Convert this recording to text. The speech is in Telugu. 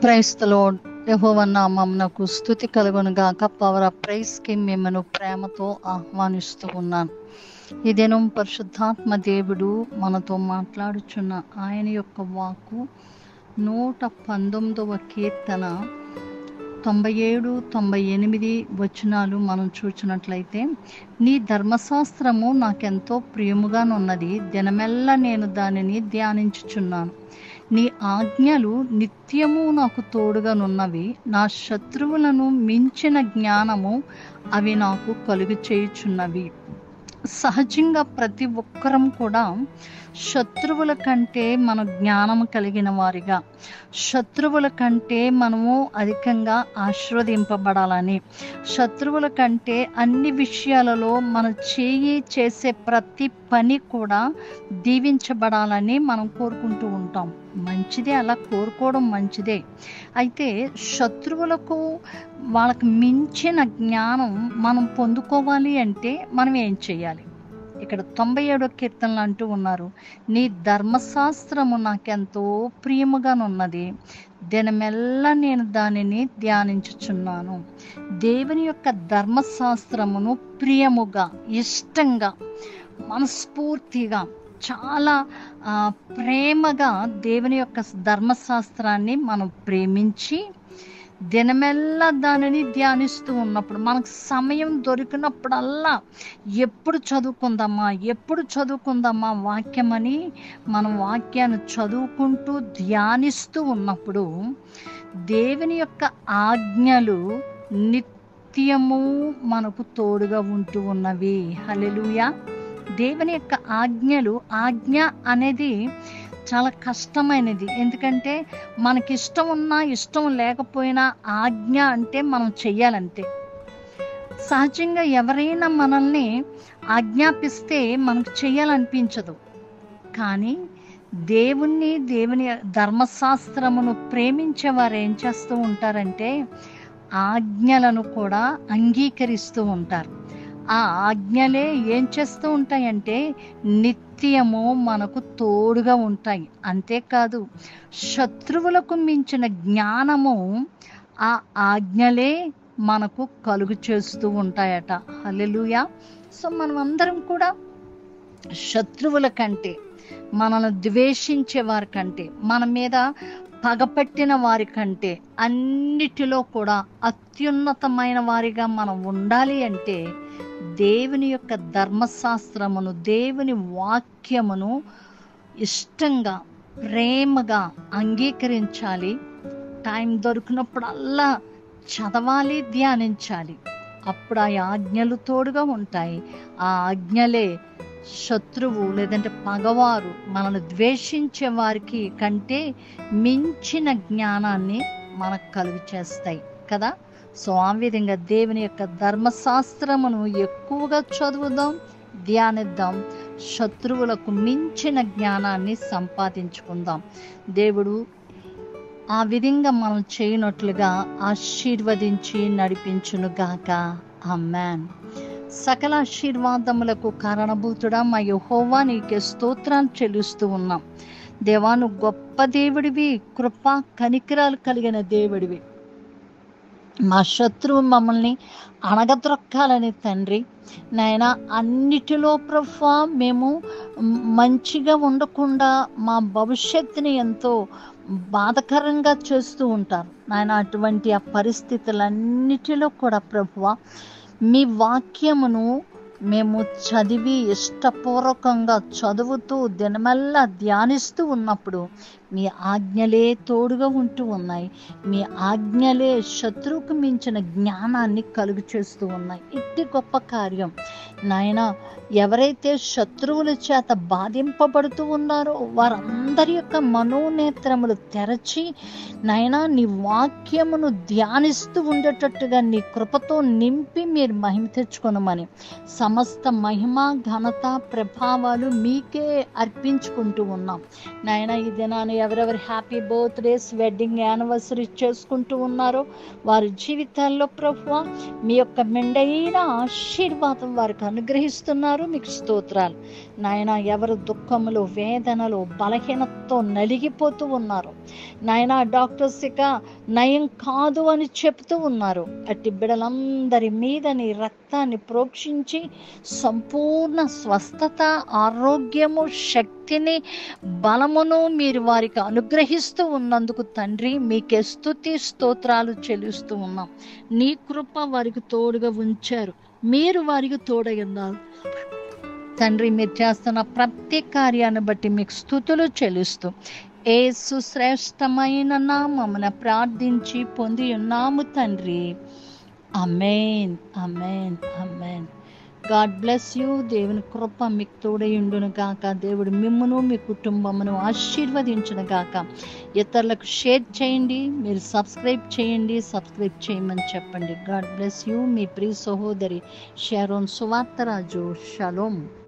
క్రైస్తలో యహోవన్నామమునకు స్థుతి కలుగును గాక పవర్ ఆఫ్ ప్రైస్ కి మిమ్మను ప్రేమతో ఆహ్వానిస్తూ ఉన్నాను ఈ దినం పరిశుద్ధాత్మ దేవుడు మనతో మాట్లాడుచున్న ఆయన యొక్క వాక్కు నూట పంతొమ్మిదవ కీర్తన తొంభై ఏడు తొంభై ఎనిమిది వచనాలు మనం చూసినట్లయితే నీ ధర్మశాస్త్రము నాకెంతో ప్రియముగానున్నది దినమెల్లా నేను దానిని ధ్యానించుచున్నాను నీ ఆజ్ఞలు నిత్యము నాకు తోడుగానున్నవి నా శత్రువులను మించిన జ్ఞానము అవి నాకు కలుగు చేయుచున్నవి సహజంగా ప్రతి ఒక్కరం కూడా శత్రువుల కంటే మన జ్ఞానం కలిగిన వారిగా శత్రువుల కంటే మనము అధికంగా ఆశీర్వదింపబడాలని శత్రువుల కంటే అన్ని విషయాలలో మన చేయి చేసే ప్రతి పని కూడా దీవించబడాలని మనం కోరుకుంటూ ఉంటాం మంచిదే అలా కోరుకోవడం మంచిదే అయితే శత్రువులకు వాళ్ళకి మించిన జ్ఞానం మనం పొందుకోవాలి అంటే మనం ఏం చేయాలి ఇక్కడ తొంభై ఏడో కీర్తనలు అంటూ ఉన్నారు నీ ధర్మశాస్త్రము నాకెంతో ప్రియముగానున్నది దినమెల్లా నేను దానిని ధ్యానించుచున్నాను దేవుని యొక్క ధర్మశాస్త్రమును ప్రియముగా ఇష్టంగా మనస్ఫూర్తిగా చాలా ప్రేమగా దేవుని యొక్క ధర్మశాస్త్రాన్ని మనం ప్రేమించి దినమెల్లా దానిని ధ్యానిస్తూ ఉన్నప్పుడు మనకు సమయం దొరికినప్పుడల్లా ఎప్పుడు చదువుకుందామా ఎప్పుడు చదువుకుందామా వాక్యమని మనం వాక్యాన్ని చదువుకుంటూ ధ్యానిస్తూ ఉన్నప్పుడు దేవుని యొక్క ఆజ్ఞలు నిత్యము మనకు తోడుగా ఉంటూ ఉన్నవి హలెలుయా దేవుని యొక్క ఆజ్ఞలు ఆజ్ఞ అనేది చాలా కష్టమైనది ఎందుకంటే మనకి ఇష్టం ఉన్నా ఇష్టం లేకపోయినా ఆజ్ఞ అంటే మనం చెయ్యాలంతే సహజంగా ఎవరైనా మనల్ని ఆజ్ఞాపిస్తే మనకు చెయ్యాలనిపించదు కానీ దేవుణ్ణి దేవుని ధర్మశాస్త్రమును ప్రేమించే వారు ఏం చేస్తూ ఉంటారంటే ఆజ్ఞలను కూడా అంగీకరిస్తూ ఉంటారు ఆ ఆజ్ఞలే ఏం చేస్తూ ఉంటాయంటే నిత్యము మనకు తోడుగా ఉంటాయి అంతేకాదు శత్రువులకు మించిన జ్ఞానము ఆ ఆజ్ఞలే మనకు కలుగు చేస్తూ ఉంటాయట హలెలుయా సో మనం అందరం కూడా శత్రువుల కంటే మనల్ని ద్వేషించే వారి కంటే మన మీద పగపట్టిన వారి కంటే అన్నిటిలో కూడా అత్యున్నతమైన వారిగా మనం ఉండాలి అంటే దేవుని యొక్క ధర్మశాస్త్రమును దేవుని వాక్యమును ఇష్టంగా ప్రేమగా అంగీకరించాలి టైం దొరికినప్పుడల్లా చదవాలి ధ్యానించాలి అప్పుడు ఆ ఆజ్ఞలు తోడుగా ఉంటాయి ఆ ఆజ్ఞలే శత్రువు లేదంటే పగవారు మనల్ని ద్వేషించే వారికి కంటే మించిన జ్ఞానాన్ని మనకు కలుగు చేస్తాయి కదా సో ఆ విధంగా దేవుని యొక్క ధర్మశాస్త్రమును ఎక్కువగా చదువుదాం ధ్యానిద్దాం శత్రువులకు మించిన జ్ఞానాన్ని సంపాదించుకుందాం దేవుడు ఆ విధంగా మనం చేయనట్లుగా ఆశీర్వదించి నడిపించును గాక అమ్మాన్ సకల ఆశీర్వాదములకు కారణభూతుడా మా యహోవా నీకే స్తోత్రాన్ని చెల్లిస్తూ ఉన్నాం దేవాను గొప్ప దేవుడివి కృప కనికరాలు కలిగిన దేవుడివి మా శత్రువు మమ్మల్ని అణగద్రొక్కాలని తండ్రి నాయన అన్నిటిలో ప్రభు మేము మంచిగా ఉండకుండా మా భవిష్యత్తుని ఎంతో బాధకరంగా చేస్తూ ఉంటారు నాయన అటువంటి ఆ పరిస్థితులన్నిటిలో కూడా ప్రభువ మీ వాక్యమును మేము చదివి ఇష్టపూర్వకంగా చదువుతూ దినమల్లా ధ్యానిస్తూ ఉన్నప్పుడు మీ ఆజ్ఞలే తోడుగా ఉంటూ ఉన్నాయి మీ ఆజ్ఞలే శత్రువుకు మించిన జ్ఞానాన్ని కలుగు చేస్తూ ఉన్నాయి ఇట్టి గొప్ప కార్యం నాయన ఎవరైతే శత్రువుల చేత బాధింపబడుతూ ఉన్నారో వారందరి యొక్క మనోనేత్రములు తెరచి నాయన నీ వాక్యమును ధ్యానిస్తూ ఉండేటట్టుగా నీ కృపతో నింపి మీరు మహిమ తెచ్చుకొనమని సమస్త మహిమ ఘనత ప్రభావాలు మీకే అర్పించుకుంటూ ఉన్నాం నాయన ఈ దినాన్ని ఎవరెవరు హ్యాపీ బర్త్డేస్ వెడ్డింగ్ యానివర్సరీ చేసుకుంటూ ఉన్నారో వారి జీవితాల్లో ప్రభు మీ యొక్క మెండైన ఆశీర్వాదం వారికి అనుగ్రహిస్తున్నారు మీకు స్తోత్రాలు నాయన ఎవరు దుఃఖములు వేదనలు బలహీనతతో నలిగిపోతూ ఉన్నారు నాయన డాక్టర్స్ ఇక నయం కాదు అని చెప్తూ ఉన్నారు అట్టి బిడలందరి మీద నీ రక్తాన్ని ప్రోక్షించి సంపూర్ణ స్వస్థత ఆరోగ్యము శక్తిని బలమును మీరు వారికి అనుగ్రహిస్తూ ఉన్నందుకు తండ్రి మీకే స్తుతి స్తోత్రాలు చెల్లిస్తూ ఉన్నాం నీ కృప వారికి తోడుగా ఉంచారు మీరు వారికి తోడై ఉన్నారు తండ్రి మీరు చేస్తున్న ప్రతి కార్యాన్ని బట్టి మీకు స్థుతులు చెల్లిస్తూ ఏసు శ్రేష్టమైన నామమున ప్రార్థించి పొంది ఉన్నాము తండ్రి amen amen amen God bless you దేవుని కృప మీకు తోడయుండును గాక దేవుడు మిమ్మును మీ కుటుంబమును ఆశీర్వదించును గాక ఇతరులకు షేర్ చేయండి మీరు సబ్స్క్రైబ్ చేయండి సబ్స్క్రైబ్ చేయమని చెప్పండి గాడ్ బ్లెస్ యూ మీ ప్రియ సహోదరి షారోన్ సువార్తరాజు షలోమ్